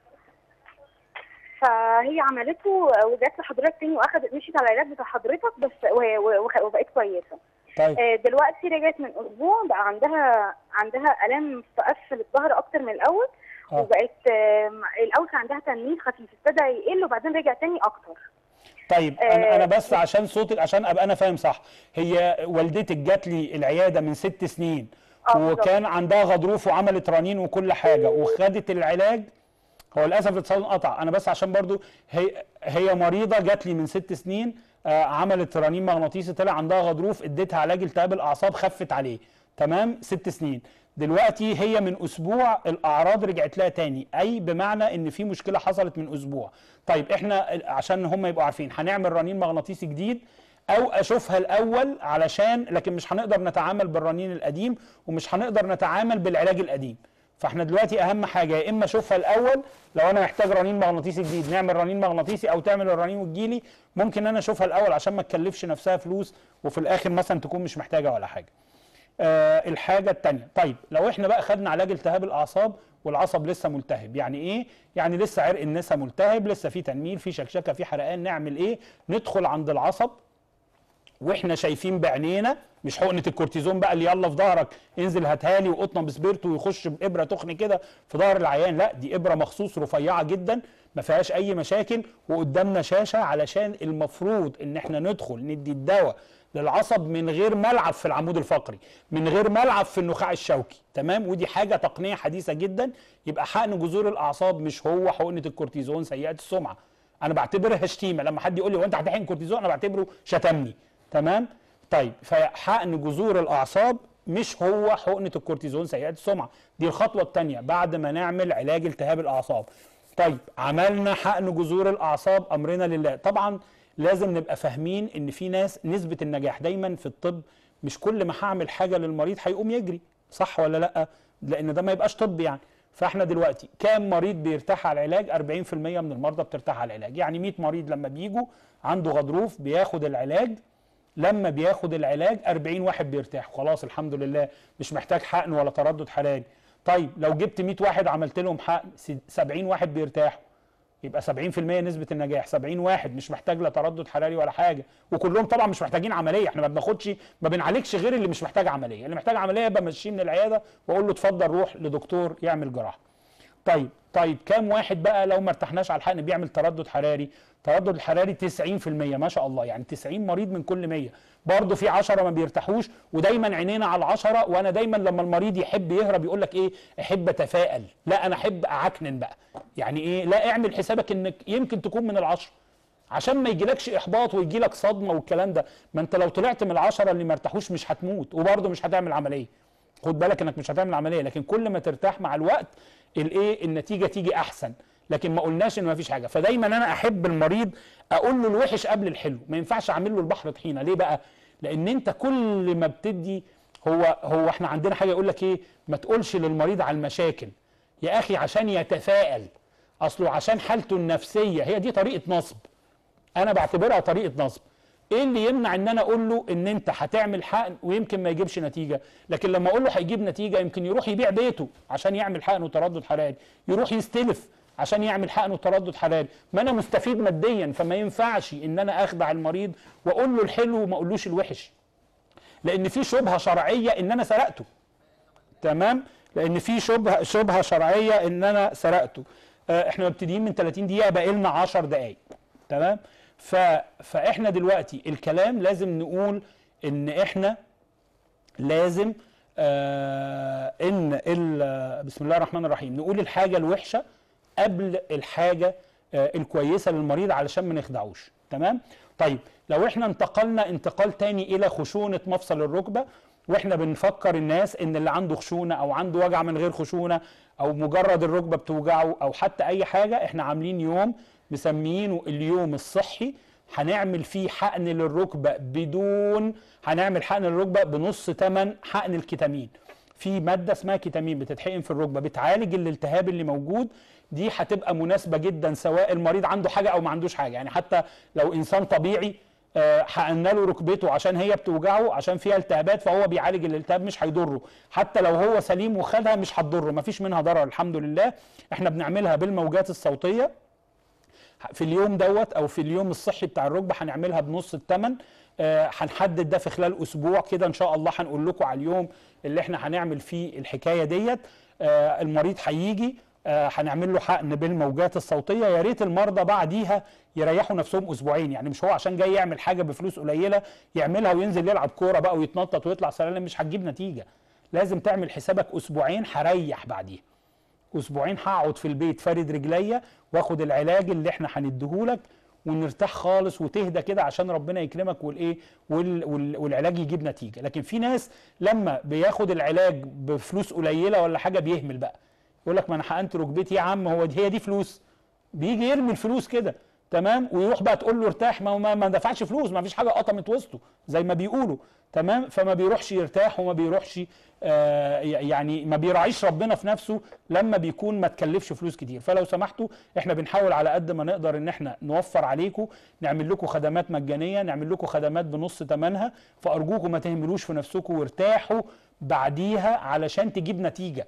فهي عملته آه، وجات لحضرتك تاني واخدت مشيت على العلاج بتاع حضرتك بس وهي- وخ- وبقت كويسه طيب آه، دلوقتي رجعت من اسبوع بقى عندها عندها الام في اسفل الظهر اكتر من الاول آه. وبقت آم، الاول كان عندها تنميل خفيف ابتدى يقل وبعدين رجع تاني اكتر طيب انا آه، انا بس عشان صوتك عشان ابقى انا فاهم صح هي والدتك جات لي العياده من ست سنين آه، بالظبط. وكان عندها غضروف وعملت رنين وكل حاجه وخدت العلاج هو للاسف الاتصال انقطع انا بس عشان برضو هي هي مريضه جات لي من ست سنين آه عملت رنين مغناطيسي طلع عندها غضروف اديتها علاج التهاب الاعصاب خفت عليه تمام ست سنين دلوقتي هي من اسبوع الاعراض رجعت لها تاني اي بمعنى ان في مشكله حصلت من اسبوع طيب احنا عشان هم يبقوا عارفين هنعمل رنين مغناطيسي جديد او اشوفها الاول علشان لكن مش هنقدر نتعامل بالرنين القديم ومش هنقدر نتعامل بالعلاج القديم فاحنا دلوقتي اهم حاجه يا اما اشوفها الاول لو انا محتاج رنين مغناطيسي جديد نعمل رنين مغناطيسي او تعمل الرنين وتجيلي ممكن انا اشوفها الاول عشان ما تكلفش نفسها فلوس وفي الاخر مثلا تكون مش محتاجه ولا حاجه آه الحاجه الثانيه طيب لو احنا بقى خدنا علاج التهاب الاعصاب والعصب لسه ملتهب يعني ايه يعني لسه عرق النسا ملتهب لسه في تنميل في شكشكه في حرقان نعمل ايه ندخل عند العصب واحنا شايفين بعينينا مش حقنه الكورتيزون بقى اللي يلا في ظهرك انزل هاتها لي وقطنه بسبيرتو ويخش بابره تخن كده في ظهر العيان لا دي ابره مخصوص رفيعه جدا ما فيهاش اي مشاكل وقدامنا شاشه علشان المفروض ان احنا ندخل ندي الدواء للعصب من غير ملعب في العمود الفقري من غير ملعب في النخاع الشوكي تمام ودي حاجه تقنيه حديثه جدا يبقى حقن جذور الاعصاب مش هو حقنه الكورتيزون سيئه السمعه انا بعتبرها شتيمه لما حد يقول لي هو انت هتحقن كورتيزون انا بعتبره شتمني تمام طيب فحقن جذور الاعصاب مش هو حقنه الكورتيزون سيئه السمعه دي الخطوه الثانيه بعد ما نعمل علاج التهاب الاعصاب طيب عملنا حقن جذور الاعصاب امرنا لله طبعا لازم نبقى فاهمين ان في ناس نسبه النجاح دايما في الطب مش كل ما هعمل حاجه للمريض هيقوم يجري صح ولا لا لان ده ما يبقاش طب يعني فاحنا دلوقتي كام مريض بيرتاح على العلاج 40% من المرضى بترتاح على العلاج يعني 100 مريض لما بيجوا عنده غضروف بياخد العلاج لما بياخد العلاج 40 واحد بيرتاح خلاص الحمد لله مش محتاج حقن ولا تردد حراري طيب لو جبت 100 واحد عملت لهم حقن 70 واحد بيرتاحوا يبقى 70% نسبة النجاح 70 واحد مش محتاج لا تردد حراري ولا حاجة وكلهم طبعا مش محتاجين عملية احنا ما بناخدش ما بنعالجش غير اللي مش محتاج عملية اللي محتاج عملية بمشيه من العيادة واقول له اتفضل روح لدكتور يعمل جراحة طيب طيب كام واحد بقى لو ما ارتحناش على الحقن بيعمل تردد حراري تردد الحراري 90% ما شاء الله يعني 90 مريض من كل 100 برضه في 10 ما بيرتاحوش ودايما عينينا على العشرة وانا دايما لما المريض يحب يهرب يقول لك ايه احب اتفائل لا انا احب اعكنن بقى يعني ايه لا اعمل حسابك انك يمكن تكون من العشرة عشان ما يجيلكش احباط ويجيلك صدمه والكلام ده ما انت لو طلعت من العشرة اللي ما ارتاحوش مش هتموت وبرضه مش هتعمل عمليه خد بالك انك مش هتعمل عمليه لكن كل ما ترتاح مع الوقت الايه النتيجه تيجي احسن لكن ما قلناش ان ما فيش حاجه فدايما انا احب المريض اقول له الوحش قبل الحلو ما ينفعش اعمل له البحر طحينه ليه بقى لان انت كل ما بتدي هو هو احنا عندنا حاجه يقول لك ايه ما تقولش للمريض على المشاكل يا اخي عشان يتفائل اصله عشان حالته النفسيه هي دي طريقه نصب انا بعتبرها طريقه نصب ايه اللي يمنع ان انا اقول له ان انت هتعمل حقن ويمكن ما يجيبش نتيجه لكن لما اقول له هيجيب نتيجه يمكن يروح يبيع بيته عشان يعمل حقن وتردد حراري يروح يستلف عشان يعمل حقن وتردد حراري ما انا مستفيد ماديا فما ينفعش ان انا اخدع المريض واقول له الحلو وما اقولوش الوحش لان في شبهه شرعيه ان انا سرقته تمام لان في شبهه شبهه شرعيه ان انا سرقته آه، احنا مبتدئين من 30 دقيقه باقي لنا 10 دقائق تمام ف... فاحنا دلوقتي الكلام لازم نقول ان احنا لازم آه ان ال... بسم الله الرحمن الرحيم نقول الحاجه الوحشه قبل الحاجه آه الكويسه للمريض علشان ما نخدعوش تمام طيب لو احنا انتقلنا انتقال تاني الى خشونه مفصل الركبه واحنا بنفكر الناس ان اللي عنده خشونه او عنده وجع من غير خشونه او مجرد الركبه بتوجعه او حتى اي حاجه احنا عاملين يوم مسميينه اليوم الصحي هنعمل فيه حقن للركبه بدون هنعمل حقن للركبه بنص ثمن حقن الكتامين في ماده اسمها كيتامين بتتحقن في الركبه بتعالج الالتهاب اللي موجود دي هتبقى مناسبه جدا سواء المريض عنده حاجه او ما عندوش حاجه يعني حتى لو انسان طبيعي آه، حقنا له ركبته عشان هي بتوجعه عشان فيها التهابات فهو بيعالج الالتهاب مش هيضره حتى لو هو سليم وخدها مش هتضره مفيش منها ضرر الحمد لله احنا بنعملها بالموجات الصوتيه في اليوم دوت او في اليوم الصحي بتاع الركبه هنعملها بنص الثمن آه، هنحدد ده في خلال اسبوع كده ان شاء الله هنقول لكم على اليوم اللي احنا هنعمل فيه الحكايه ديت آه، المريض هيجي آه، هنعمل له حقن بالموجات الصوتيه يا ريت المرضى بعديها يريحوا نفسهم اسبوعين يعني مش هو عشان جاي يعمل حاجه بفلوس قليله يعملها وينزل يلعب كوره بقى ويتنطط ويطلع سلالم مش هتجيب نتيجه لازم تعمل حسابك اسبوعين هريح بعديها اسبوعين هقعد في البيت فارد رجليا واخد العلاج اللي احنا هنديهولك ونرتاح خالص وتهدى كده عشان ربنا يكرمك والايه وال وال والعلاج يجيب نتيجه لكن في ناس لما بياخد العلاج بفلوس قليله ولا حاجه بيهمل بقى يقول لك ما انا حقنت ركبتي يا عم هو دي هي دي فلوس بيجي يرمي الفلوس كده تمام ويروح بقى تقول له ارتاح ما هو ما, ما دفعش فلوس ما فيش حاجه قطمت وسطه زي ما بيقولوا تمام فما بيروحش يرتاح وما بيروحش آه يعني ما بيراعيش ربنا في نفسه لما بيكون ما تكلفش فلوس كتير فلو سمحتوا احنا بنحاول على قد ما نقدر ان احنا نوفر عليكم نعمل لكم خدمات مجانيه نعمل لكم خدمات بنص ثمنها فارجوكم ما تهملوش في نفسكم وارتاحوا بعديها علشان تجيب نتيجه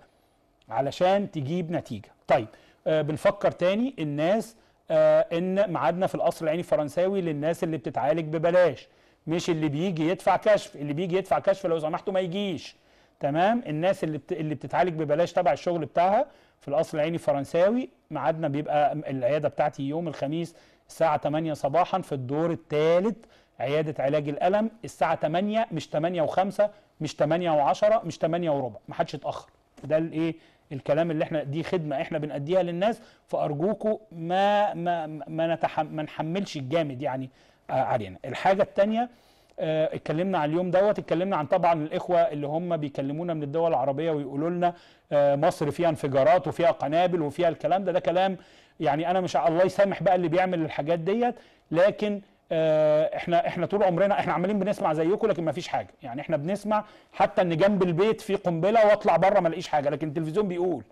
علشان تجيب نتيجه طيب آه بنفكر تاني الناس آه ان ميعادنا في القصر العيني الفرنساوي للناس اللي بتتعالج ببلاش مش اللي بيجي يدفع كشف اللي بيجي يدفع كشف لو سمحتوا ما يجيش تمام الناس اللي بت... اللي بتتعالج ببلاش تبع الشغل بتاعها في القصر العيني الفرنساوي ميعادنا بيبقى العياده بتاعتي يوم الخميس الساعه 8 صباحا في الدور الثالث عياده علاج الالم الساعه 8 مش 8 و5 مش 8 و10 مش 8 وربع ما حدش يتاخر ده الايه الكلام اللي احنا دي خدمه احنا بنأديها للناس فارجوكم ما ما ما, نتحم ما نحملش الجامد يعني آه علينا الحاجه الثانيه آه اتكلمنا عن اليوم دوت اتكلمنا عن طبعا الاخوه اللي هم بيكلمونا من الدول العربيه ويقولوا لنا آه مصر فيها انفجارات وفيها قنابل وفيها الكلام ده ده كلام يعني انا مش الله يسامح بقى اللي بيعمل الحاجات ديت لكن آه احنا احنا طول عمرنا احنا عمالين بنسمع زيكم لكن ما فيش حاجه يعني احنا بنسمع حتى ان جنب البيت في قنبله واطلع بره ما الاقيش حاجه لكن التلفزيون بيقول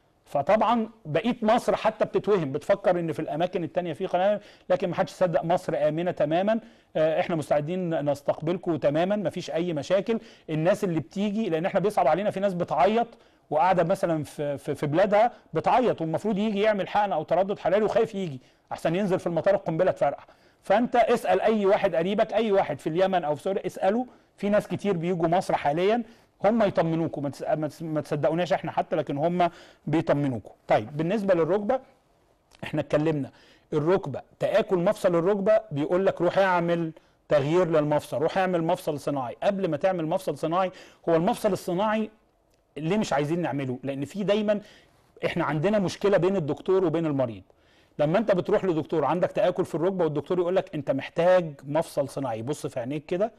فطبعا بقيه مصر حتى بتتوهم بتفكر ان في الاماكن التانية في قنابل لكن ما حدش صدق مصر امنه تماما اه احنا مستعدين نستقبلكم تماما ما فيش اي مشاكل الناس اللي بتيجي لان احنا بيصعب علينا في ناس بتعيط وقاعده مثلا في في, في بلادها بتعيط والمفروض يجي يعمل حقن او تردد حراري وخايف يجي احسن ينزل في المطار القنبله تفرقع فانت اسال اي واحد قريبك اي واحد في اليمن او في سوريا اساله في ناس كتير بيجوا مصر حاليا هم يطمنوكم ما تصدقوناش احنا حتى لكن هم بيطمنوكم طيب بالنسبه للركبه احنا اتكلمنا الركبه تاكل مفصل الركبه بيقول لك روح اعمل تغيير للمفصل روح اعمل مفصل صناعي قبل ما تعمل مفصل صناعي هو المفصل الصناعي ليه مش عايزين نعمله لان في دايما احنا عندنا مشكله بين الدكتور وبين المريض لما انت بتروح لدكتور عندك تاكل في الركبه والدكتور يقول لك انت محتاج مفصل صناعي يبص في عينيك كده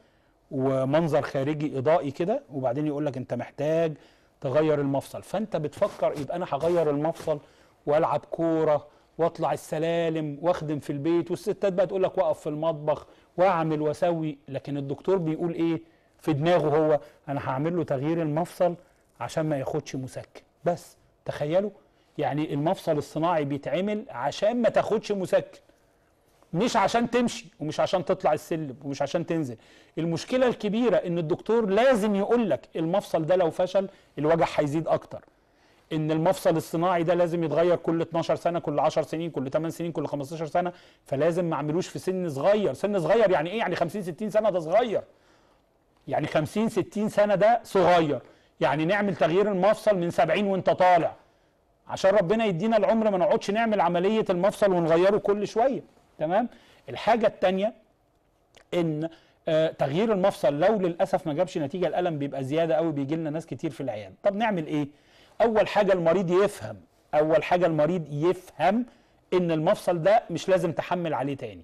ومنظر خارجي اضائي كده وبعدين يقول لك انت محتاج تغير المفصل فانت بتفكر يبقى انا هغير المفصل والعب كوره واطلع السلالم واخدم في البيت والستات بقى تقول لك واقف في المطبخ واعمل واسوي لكن الدكتور بيقول ايه في دماغه هو انا هعمل له تغيير المفصل عشان ما ياخدش مسكن بس تخيلوا يعني المفصل الصناعي بيتعمل عشان ما تاخدش مسكن مش عشان تمشي ومش عشان تطلع السلم ومش عشان تنزل المشكله الكبيره ان الدكتور لازم يقول لك المفصل ده لو فشل الوجع هيزيد اكتر ان المفصل الصناعي ده لازم يتغير كل 12 سنه كل 10 سنين كل 8 سنين كل 15 سنه فلازم ما اعملوش في سن صغير سن صغير يعني ايه يعني 50 60 سنه ده صغير يعني 50 60 سنه ده صغير يعني نعمل تغيير المفصل من 70 وانت طالع عشان ربنا يدينا العمر ما نقعدش نعمل عمليه المفصل ونغيره كل شويه تمام الحاجه الثانيه ان آه تغيير المفصل لو للاسف ما جابش نتيجه الالم بيبقى زياده قوي بيجي لنا ناس كتير في العياده طب نعمل ايه اول حاجه المريض يفهم اول حاجه المريض يفهم ان المفصل ده مش لازم تحمل عليه تاني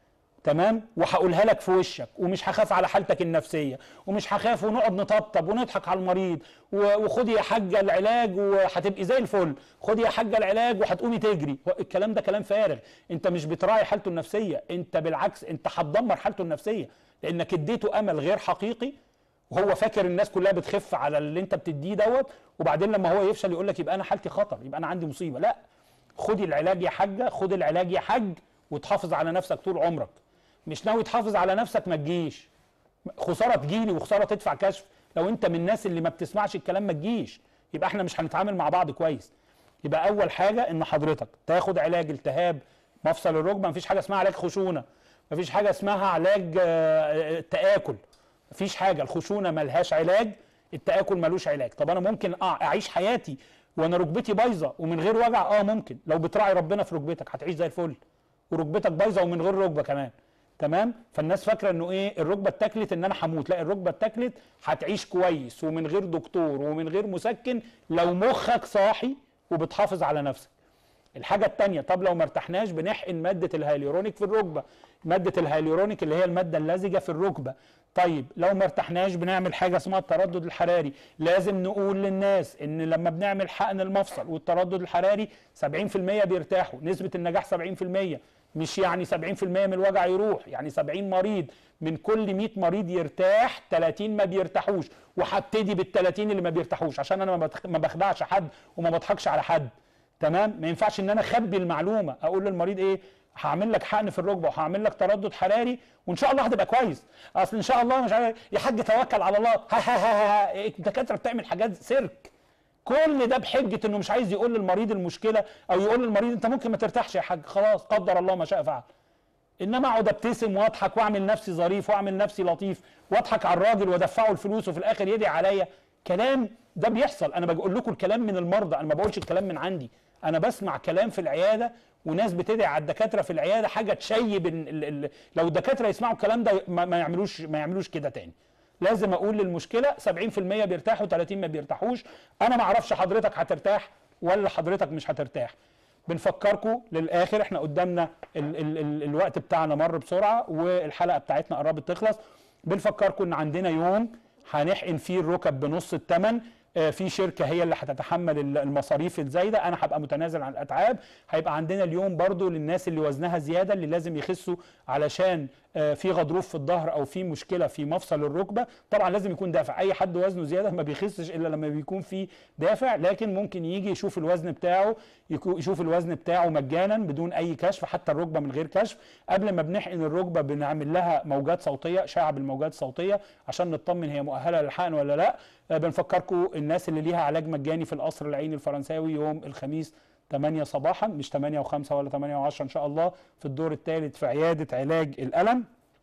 تمام وهقولها لك في وشك ومش هخاف على حالتك النفسيه ومش هخاف ونقعد نطبطب ونضحك على المريض و- وخدي يا حاجه العلاج وهتبقي زي الفل خدي يا حاجه العلاج وهتقومي تجري الكلام ده كلام فارغ انت مش بتراعي حالته النفسيه انت بالعكس انت هتدمر حالته النفسيه لانك اديته امل غير حقيقي وهو فاكر الناس كلها بتخف على اللي انت بتديه دوت وبعدين لما هو يفشل يقول لك يبقى انا حالتي خطر يبقى انا عندي مصيبه لا خدي العلاج يا حاجه خد العلاج يا حاج وتحافظ على نفسك طول عمرك مش ناوي تحافظ على نفسك ما تجيش خساره تجيلي وخساره تدفع كشف لو انت من الناس اللي ما بتسمعش الكلام ما تجيش يبقى احنا مش هنتعامل مع بعض كويس يبقى اول حاجه ان حضرتك تاخد علاج التهاب مفصل الركبه مفيش حاجه اسمها علاج خشونه مفيش حاجه اسمها علاج آه، تآكل مفيش حاجه الخشونه ملهاش علاج التآكل ملوش علاج طب انا ممكن أع- اعيش حياتي وانا ركبتي بايظه ومن غير وجع اه ممكن لو بتراعي ربنا في ركبتك هتعيش زي الفل وركبتك بايظه ومن غير ركبه كمان تمام فالناس فاكره انه ايه الركبه اتاكلت ان انا هموت لا الركبه اتاكلت هتعيش كويس ومن غير دكتور ومن غير مسكن لو مخك صاحي وبتحافظ على نفسك الحاجة التانية طب لو ما ارتحناش بنحقن مادة الهيالورونيك في الركبة مادة الهيالورونيك اللي هي المادة اللزجة في الركبة طيب لو ما ارتحناش بنعمل حاجة اسمها التردد الحراري لازم نقول للناس ان لما بنعمل حقن المفصل والتردد الحراري 70% بيرتاحوا نسبة النجاح 70% مش يعني 70% من الوجع يروح يعني 70 مريض من كل 100 مريض يرتاح 30 ما بيرتاحوش وهبتدي بال 30 اللي ما بيرتاحوش عشان انا ما بتخ- ما بخدعش حد وما بضحكش على حد تمام ما ينفعش ان انا اخبي المعلومه اقول للمريض ايه هعمل لك حقن في الركبه وهعمل لك تردد حراري وان شاء الله هتبقى كويس اصل ان شاء الله مش عارف يا حاج توكل على الله ها ها ها ها الدكاتره بتعمل حاجات سيرك كل ده بحجه انه مش عايز يقول للمريض المشكله او يقول للمريض انت ممكن ما ترتاحش يا حاج خلاص قدر الله ما شاء فعل انما اقعد ابتسم واضحك واعمل نفسي ظريف واعمل نفسي لطيف واضحك على الراجل وادفعه الفلوس وفي الاخر يدعي عليا كلام ده بيحصل انا بقول لكم الكلام من المرضى انا ما بقولش الكلام من عندي انا بسمع كلام في العياده وناس بتدعي على الدكاتره في العياده حاجه تشيب ال ال ال لو الدكاتره يسمعوا الكلام ده ما, ما يعملوش ما يعملوش كده تاني لازم اقول للمشكله 70% بيرتاحوا 30 ما بيرتاحوش انا ما اعرفش حضرتك هترتاح ولا حضرتك مش هترتاح بنفكركم للاخر احنا قدامنا ال ال ال الوقت بتاعنا مر بسرعه والحلقه بتاعتنا قربت تخلص بنفكركم ان عندنا يوم هنحقن فيه الركب بنص الثمن آه، في شركه هي اللي هتتحمل ال- المصاريف الزايده انا هبقى متنازل عن الاتعاب هيبقى عندنا اليوم برضو للناس اللي وزنها زياده اللي لازم يخسوا علشان آه، في غضروف في الظهر او في مشكله في مفصل الركبه طبعا لازم يكون دافع اي حد وزنه زياده ما بيخسش الا لما بيكون في دافع لكن ممكن يجي يشوف الوزن بتاعه يكو- يشوف الوزن بتاعه مجانا بدون اي كشف حتى الركبه من غير كشف قبل ما بنحقن الركبه بنعمل لها موجات صوتيه اشعه بالموجات الصوتيه عشان نطمن هي مؤهله للحقن ولا لا آه، بنفكركم الناس اللي ليها علاج مجاني في القصر العيني الفرنساوي يوم الخميس 8 صباحا مش 8 و5 ولا 8 و10 ان شاء الله في الدور الثالث في عياده علاج الالم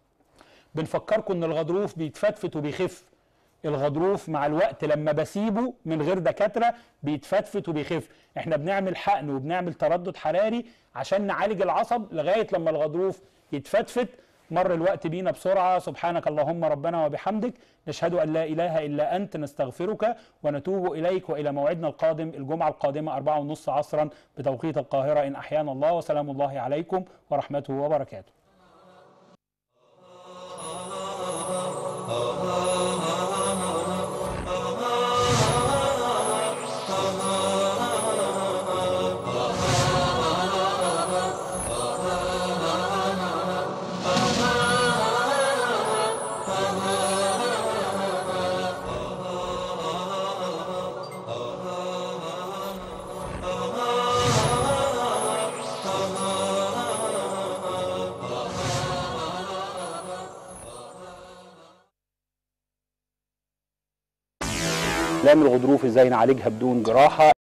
بنفكركم ان الغضروف بيتفتفت وبيخف الغضروف مع الوقت لما بسيبه من غير دكاتره بيتفتفت وبيخف احنا بنعمل حقن وبنعمل تردد حراري عشان نعالج العصب لغايه لما الغضروف يتفتفت مر الوقت بينا بسرعه سبحانك اللهم ربنا وبحمدك نشهد ان لا اله الا انت نستغفرك ونتوب اليك والى موعدنا القادم الجمعه القادمه أربعة ونص عصرا بتوقيت القاهره ان احيانا الله وسلام الله عليكم ورحمته وبركاته الام الغضروف ازاي نعالجها بدون جراحه